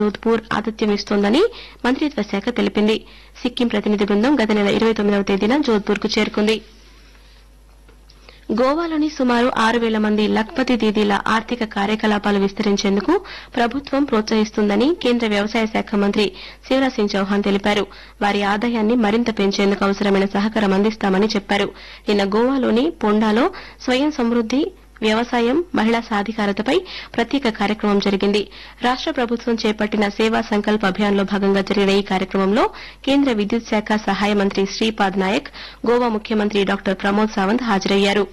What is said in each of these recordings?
జోధ్పూర్ ఆతిథ్యం ఇస్తోందని మంత్రిత్వ శాఖ తెలిపింది సిక్కిం ప్రతినిధి బృందం గత నెల ఇరవై తొమ్మిదవ తేదీన జోధ్పూర్ కు చేరుకుంది గోవాలోని సుమారు ఆరు వేల మంది లఖ్పతి దీదీల ఆర్థిక కార్యకలాపాలు విస్తరించేందుకు ప్రభుత్వం ప్రోత్సహిస్తుందని కేంద్ర వ్యవసాయ శాఖ మంత్రి శివరాజ్ సింగ్ చౌహాన్ తెలిపారు వారి ఆదాయాన్ని మరింత పెంచేందుకు అవసరమైన సహకారం అందిస్తామని చెప్పారు నిన్న గోవాలోని పొండాలో స్వయం సమృద్ది వ్యవసాయం మహిళా సాధికారతపై ప్రత్యేక కార్యక్రమం జరిగింది రాష్ట ప్రభుత్వం చేపట్టిన సేవా సంకల్ప్ అభియాన్లో భాగంగా జరిగిన ఈ కార్యక్రమంలో కేంద్ర విద్యుత్ శాఖ సహాయ మంత్రి శ్రీపాద్ నాయక్ గోవా ముఖ్యమంత్రి డాక్టర్ ప్రమోద్ సావంత్ హాజరయ్యారు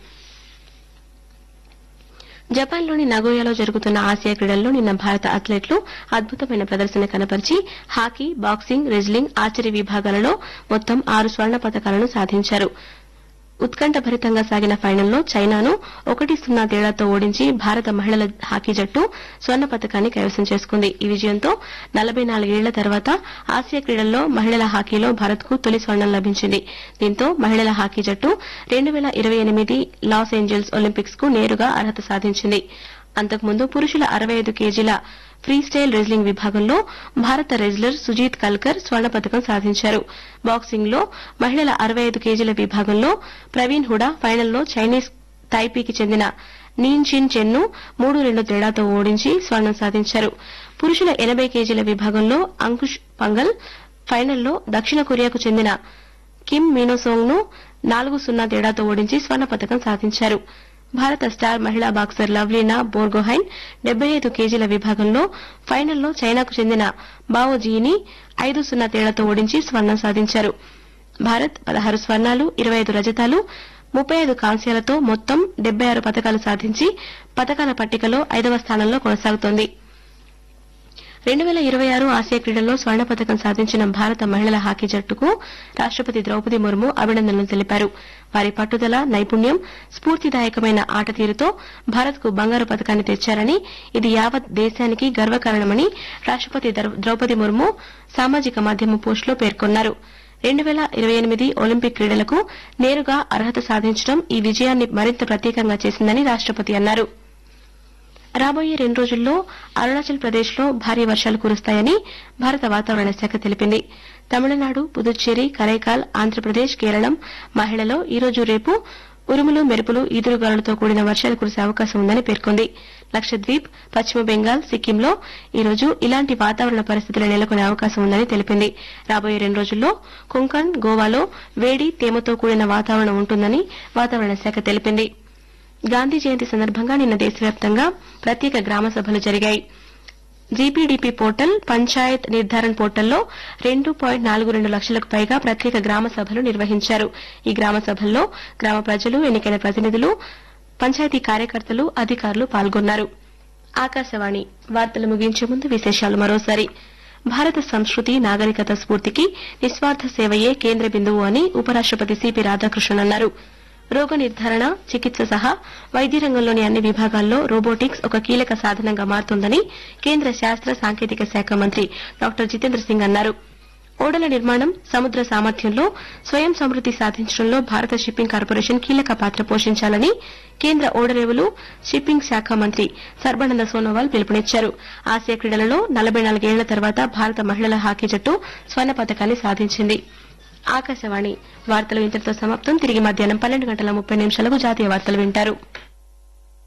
జపాన్లోని నగోయాలో జరుగుతున్న ఆసియా క్రీడల్లో నిన్న భారత అథ్లెట్లు అద్భుతమైన ప్రదర్శన కనపరిచి హాకీ బాక్సింగ్ రెజ్లింగ్ ఆర్చరీ విభాగాలలో మొత్తం ఆరు స్వర్ణ పతకాలను సాధించారు ఉత్కంఠభరితంగా సాగిన ఫైనల్లో చైనాను ఒకటి సున్నా తేడాతో ఓడించి భారత మహిళల హాకీ జట్టు స్వర్ణ పతకాన్ని కైవసం చేసుకుంది ఈ విజయంతో నలభై నాలుగేళ్ల తర్వాత ఆసియా క్రీడల్లో మహిళల హాకీలో భారత్కు తొలి స్వర్ణం లభించింది దీంతో మహిళల హాకీ జట్టు రెండు వేల ఇరవై ఎనిమిది లాస్ ఏంజల్స్ ఒలింపిక్స్ కు నేరుగా అర్హత సాధించింది అంతకుముందు పురుషుల అరవై ఐదు కేజీల ఫ్రీస్టైల్ రెజ్లింగ్ విభాగంలో భారత రెజ్లర్ సుజీత్ కల్కర్ స్వర్ణ పతకం సాధించారు బాక్సింగ్ లో మహిళల అరవై ఐదు కేజీల విభాగంలో ప్రవీణ్ హుడా ఫైనల్లో చైనీస్ తైపీకి చెందిన నీన్ చిన్ చెన్ను మూడు రెండు తేడాతో ఓడించి స్వర్ణం సాధించారు పురుషుల ఎనబై కేజీల విభాగంలో అంకుష్ పంగల్ ఫైనల్లో దక్షిణ కొరియాకు చెందిన కిమ్ మీనోసోంగ్ ను నాలుగు సున్నా తేడాతో ఓడించి స్వర్ణ పతకం సాధించారు భారత స్టార్ మహిళా బాక్సర్ లవ్లీనా బోర్గోహైన్ డెబ్బై ఐదు కేజీల విభాగంలో ఫైనల్లో చైనాకు చెందిన బావో జీని ఐదు సున్నా తేడాతో ఓడించి స్వర్ణం సాధించారు భారత్ పదహారు స్వర్ణాలు ఇరవై ఐదు రజతాలు ముప్పై ఐదు కాంస్యాలతో మొత్తం డెబ్బై ఆరు పతకాలు సాధించి పతకాల పట్టికలో ఐదవ స్థానంలో కొనసాగుతోంది రెండు వేల ఇరవై ఆరు ఆసియా క్రీడల్లో స్వర్ణ పతకం సాధించిన భారత మహిళల హాకీ జట్టుకు రాష్టపతి ద్రౌపది ముర్ము అభినందనలు తెలిపారు వారి పట్టుదల నైపుణ్యం స్ఫూర్తిదాయకమైన ఆట తీరుతో భారత్ కు బంగారు పతకాన్ని తెచ్చారని ఇది యావత్ దేశానికి గర్వకారణమని రాష్టపతి ద్రౌపది ముర్ము సామాజిక మాధ్యమ పోస్టులో పేర్కొన్నారు రెండు వేల ఇరవై ఎనిమిది ఒలింపిక్ క్రీడలకు నేరుగా అర్హత సాధించడం ఈ విజయాన్ని మరింత ప్రత్యేకంగా చేసిందని రాష్టపతి అన్నారు రాబోయే రెండు రోజుల్లో అరుణాచల్ ప్రదేశ్ లో భారీ వర్షాలు కురుస్తాయని భారత వాతావరణ శాఖ తెలిపింది తమిళనాడు పుదుచ్చేరి కరైకాల్ ఆంధ్రప్రదేశ్ కేరళం మహిళలో ఈ రోజు రేపు ఉరుములు మెరుపులు ఈదురుగాలులతో కూడిన వర్షాలు కురిసే అవకాశం ఉందని పేర్కొంది లక్షద్వీప్ పశ్చిమ బెంగాల్ సిక్కింలో ఈ రోజు ఇలాంటి వాతావరణ పరిస్థితులు నెలకొనే అవకాశం ఉందని తెలిపింది రాబోయే రెండు రోజుల్లో కొంకణ్ గోవాలో వేడి తేమతో కూడిన వాతావరణం ఉంటుందని వాతావరణ శాఖ తెలిపింది గాంధీ జయంతి సందర్భంగా నిన్న దేశవ్యాప్తంగా ప్రత్యేక గ్రామ సభలు జరిగాయి జీపీడీపీ పోర్టల్ పంచాయత్ నిర్ధారణ పోర్టల్లో రెండు పాయింట్ నాలుగు రెండు లక్షలకు పైగా ప్రత్యేక గ్రామ సభలు నిర్వహించారు ఈ గ్రామ సభల్లో గ్రామ ప్రజలు ఎన్నికైన ప్రతినిధులు పంచాయతీ కార్యకర్తలు అధికారులు పాల్గొన్నారు ఆకాశవాణి వార్తలు ముగించే ముందు విశేషాలు మరోసారి భారత సంస్కృతి నాగరికత స్ఫూర్తికి నిస్వార్థ సేవయే కేంద్ర బిందువు అని ఉపరాష్టపతి సిపి రాధాకృష్ణన్ అన్నారు రోగ నిర్ధారణ చికిత్స సహా వైద్య రంగంలోని అన్ని విభాగాల్లో రోబోటిక్స్ ఒక కీలక సాధనంగా మారుతోందని కేంద్ర శాస్త్ర సాంకేతిక శాఖ మంత్రి డాక్టర్ జితేంద్ర సింగ్ అన్నారు ఓడల నిర్మాణం సముద్ర సామర్థ్యంలో స్వయం సమృద్ది సాధించడంలో భారత షిప్పింగ్ కార్పొరేషన్ కీలక పాత్ర పోషించాలని కేంద్ర ఓడరేవులు షిప్పింగ్ శాఖ మంత్రి సర్బానంద సోనోవాల్ పిలుపునిచ్చారు ఆసియా క్రీడలలో నలభై నాలుగేళ్ల తర్వాత భారత మహిళల హాకీ జట్టు స్వర్ణ పతకాన్ని సాధించింది ఆకాశవాణి వార్తలు ఇంతటితో సమాప్తం తిరిగి మధ్యాహ్నం పన్నెండు గంటల ముప్పై నిమిషాలకు జాతీయ వార్తలు వింటారు